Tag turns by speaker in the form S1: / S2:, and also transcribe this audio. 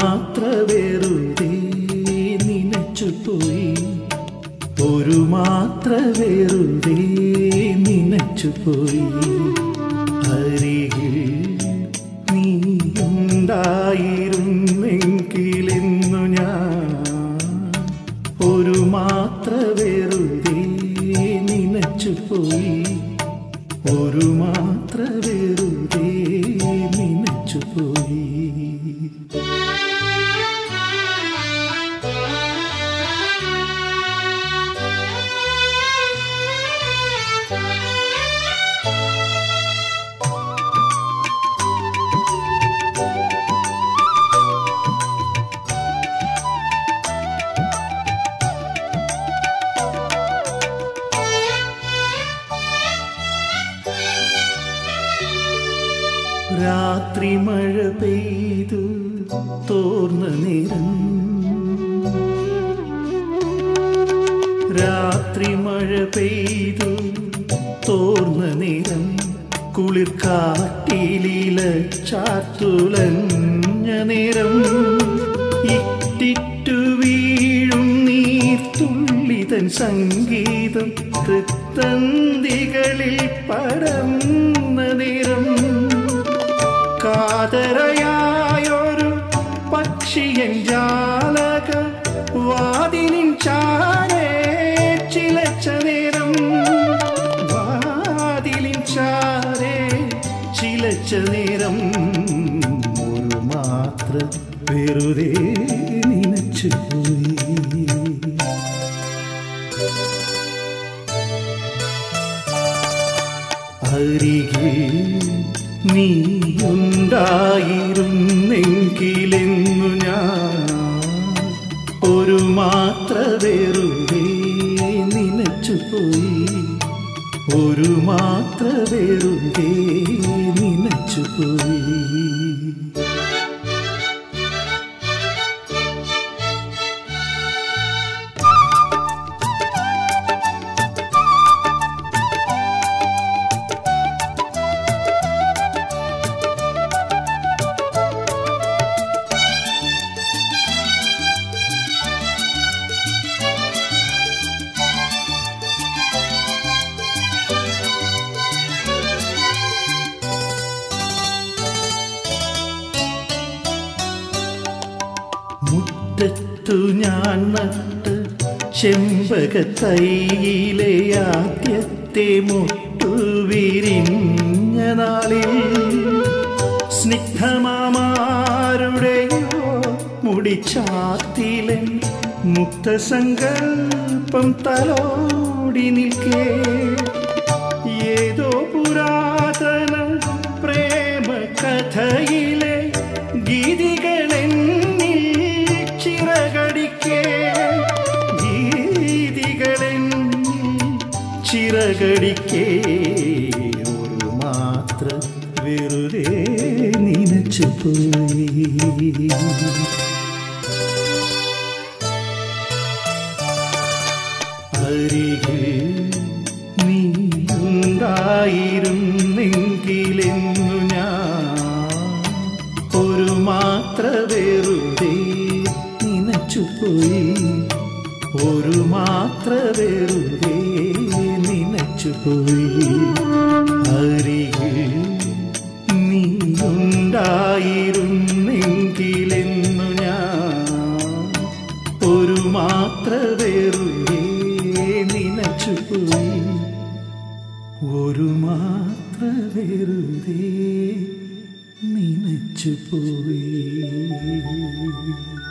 S1: മാത്ര വെറുതെ നനച്ചുപോയി ഒരു മാത്ര വെറുതെ നനച്ചുപോയി അരികിൽ നീ ഉണ്ടായിരുന്നെങ്കിലെന്നു ഞാൻ ഒരു മാത്ര വെറുതെ നനച്ചുപോയി ഒരു മാത്ര വെറുതെ നനച്ചുപോയി രാത്രി മഴ പെയ്തു തോർന്ന നേരം രാത്രി മഴ പെയ്തു തോർന്ന നേരം കുളിർ കാട്ടിലീല ചാത്തുലഞ്ഞ നേരം ഇട്ടിട്ടു വീഴും നീർത്തുള്ളിതൻ സംഗീതം തൃത്തന്തികളിൽ പടർന്ന നേരം കാതരയായൊരു പക്ഷിയൻ ജാലക വാതിലിൻ ചാരേ ചിലച്ച നേരം വാതിലിൻ ചാരേ ചിലച്ച നേരം ഒരു മാത്ര വെറുതെ നനച്ചു പോയി അരികിൽ നീയുണ്ടായിരുന്നെങ്കിലെന്നു ഞാൻ ഒരു മാത്ര വെറുതെ നനച്ചുപോയി ഒരു മാത്ര വെറുതെ നനച്ചുപോയി മുറ്റത്തു ഞാൻ നട്ട് ചെമ്പകത്തൈയിലെ ആദ്യത്തെ മുട്ടു വിരിഞ്ഞ നാളിൽ സ്നിഗ്ധമാരുടെയോ മുടിച്ചാത്തിലൻ മുക്തസങ്കൽപ്പം തലോടി നിൽക്കേ ഏതോ പുരാതന പ്രേമ കഥയിലെ ഗീതികളെന്നിൽ ചിറകടിക്കേ ഗീതികളെന്നിൽ ചിറകടിക്കേ ഒരു മാത്ര വെറുതെ നനച്ചു പോയി അരികിൽ നീയുണ്ടായിരുന്നെങ്കിലെന്നു ഞാൻ ഒരു മാത്ര വെറുതെ നനച്ചുപോയി ഒരു മാത്ര വെറുതെ നനച്ചുപോയി അരികിൽ നീയുണ്ടായിരുന്നെങ്കിലെന്നു ഞാൻ ഒരു മാത്ര വെറുതെ നനച്ചുപോയി ഒരു മാത്ര വെറുതെ നനച്ചുപോയി